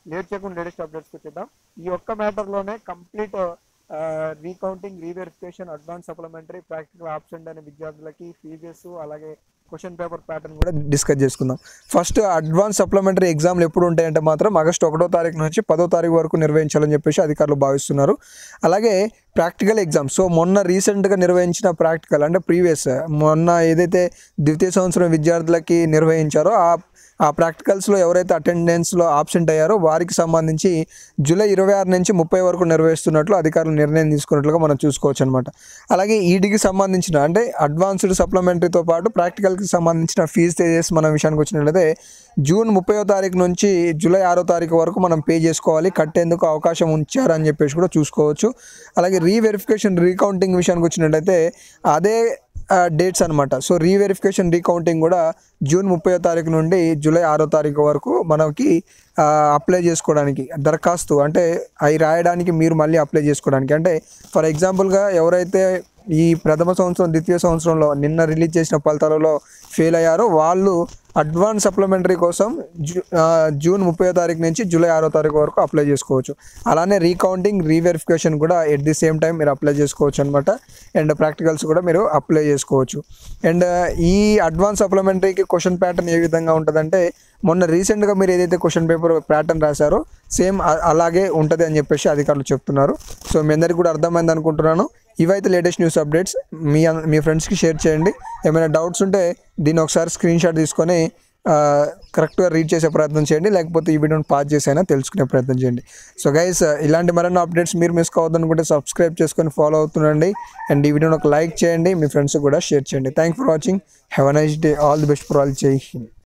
late చేయకుండా latest అప్డేట్స్కి వచ్చేద్దాం ఈ ఒక్క మ్యాటర్లోనే complete recounting reverification advance supplementary practical option అనే విద్యార్థులకి ఫీజెస్ అలాగే క్వశ్చన్ పేపర్ ప్యాటర్న్ కూడా డిస్కస్ చేసుకుందాం ఫస్ట్ అడ్వాన్స్ సప్లిమెంటరీ ఎగ్జామ్లు ఎప్పుడు ఉంటాయంటే మాత్రం ఆగస్టు ఒకటో తారీఖు నుంచి పదో తారీఖు వరకు నిర్వహించాలని చెప్పేసి అధికారులు భావిస్తున్నారు అలాగే ప్రాక్టికల్ ఎగ్జామ్ సో మొన్న రీసెంట్గా నిర్వహించిన ప్రాక్టికల్ అంటే ప్రీవియస్ మొన్న ఏదైతే ద్వితీయ సంవత్సరం విద్యార్థులకి నిర్వహించారో ఆ ఆ ప్రాక్టికల్స్లో ఎవరైతే అటెండెన్స్లో ఆబ్సెంట్ అయ్యారో వారికి సంబంధించి జూలై ఇరవై ఆరు నుంచి ముప్పై వరకు నిర్వహిస్తున్నట్లు అధికారులు నిర్ణయం తీసుకున్నట్లుగా మనం చూసుకోవచ్చు అనమాట అలాగే ఈడీకి సంబంధించిన అంటే అడ్వాన్స్డ్ సప్లిమెంటరీతో పాటు ప్రాక్టికల్కి సంబంధించిన ఫీజు తేజెస్ మన విషయానికి వచ్చినట్లయితే జూన్ ముప్పైవ తారీఖు నుంచి జూలై ఆరో తారీఖు వరకు మనం పే చేసుకోవాలి కట్టేందుకు అవకాశం ఉంచారని చెప్పేసి కూడా చూసుకోవచ్చు అలాగే రీవెరిఫికేషన్ రీకౌంటింగ్ విషయానికి వచ్చినట్లయితే అదే డేట్స్ అనమాట సో రీవెరిఫికేషన్ రీకౌంటింగ్ కూడా జూన్ ముప్పై తారీఖు నుండి జూలై ఆరో తారీఖు వరకు మనకి అప్లై చేసుకోవడానికి దరఖాస్తు అంటే అవి రాయడానికి మీరు మళ్ళీ అప్లై చేసుకోవడానికి అంటే ఫర్ ఎగ్జాంపుల్గా ఎవరైతే ఈ ప్రథమ సంవత్సరం ద్వితీయ సంవత్సరంలో నిన్న రిలీజ్ చేసిన ఫలితాలలో ఫెయిల్ అయ్యారో వాళ్ళు అడ్వాన్స్ సప్లిమెంటరీ కోసం జూ ఆ, జూన్ ముప్పై తారీఖు నుంచి జూలై ఆరో తారీఖు వరకు అప్లై చేసుకోవచ్చు అలానే రీకౌంటింగ్ రీవెరిఫికేషన్ కూడా ఎట్ ది సేమ్ టైం మీరు అప్లై చేసుకోవచ్చు అనమాట అండ్ ప్రాక్టికల్స్ కూడా మీరు అప్లై చేసుకోవచ్చు అండ్ ఈ అడ్వాన్స్ సప్లిమెంటరీకి క్వశ్చన్ ప్యాటర్న్ ఏ విధంగా ఉంటుందంటే మొన్న రీసెంట్గా మీరు ఏదైతే క్వశ్చన్ పేపర్ ప్యాటర్న్ రాశారో సేమ్ అలాగే ఉంటుంది అని చెప్పేసి అధికారులు చెప్తున్నారు సో మీ అందరికీ కూడా అర్థమైంది అనుకుంటున్నాను ఇవైతే లేటెస్ట్ న్యూస్ అప్డేట్స్ మీ అన్- మీ ఫ్రెండ్స్కి షేర్ చేయండి ఏమైనా డౌట్స్ ఉంటే దీన్ని ఒకసారి స్క్రీన్ షాట్ తీసుకొని ఆ, కరెక్ట్గా రీడ్ చేసే ప్రయత్నం చేయండి లేకపోతే ఈ వీడియోని పాజ్ చేసైనా తెలుసుకునే ప్రయత్నం చేయండి సో గైస్ ఇలాంటి మరిన్ని అప్డేట్స్ మీరు మిస్ కావద్దు అనుకుంటే సబ్స్క్రైబ్ చేసుకొని ఫాలో అవుతుండండి అండ్ ఈ వీడియోని ఒక లైక్ చేయండి మీ ఫ్రెండ్స్ కూడా షేర్ చేయండి thank for watching have a nice day all the best for all Jai Hind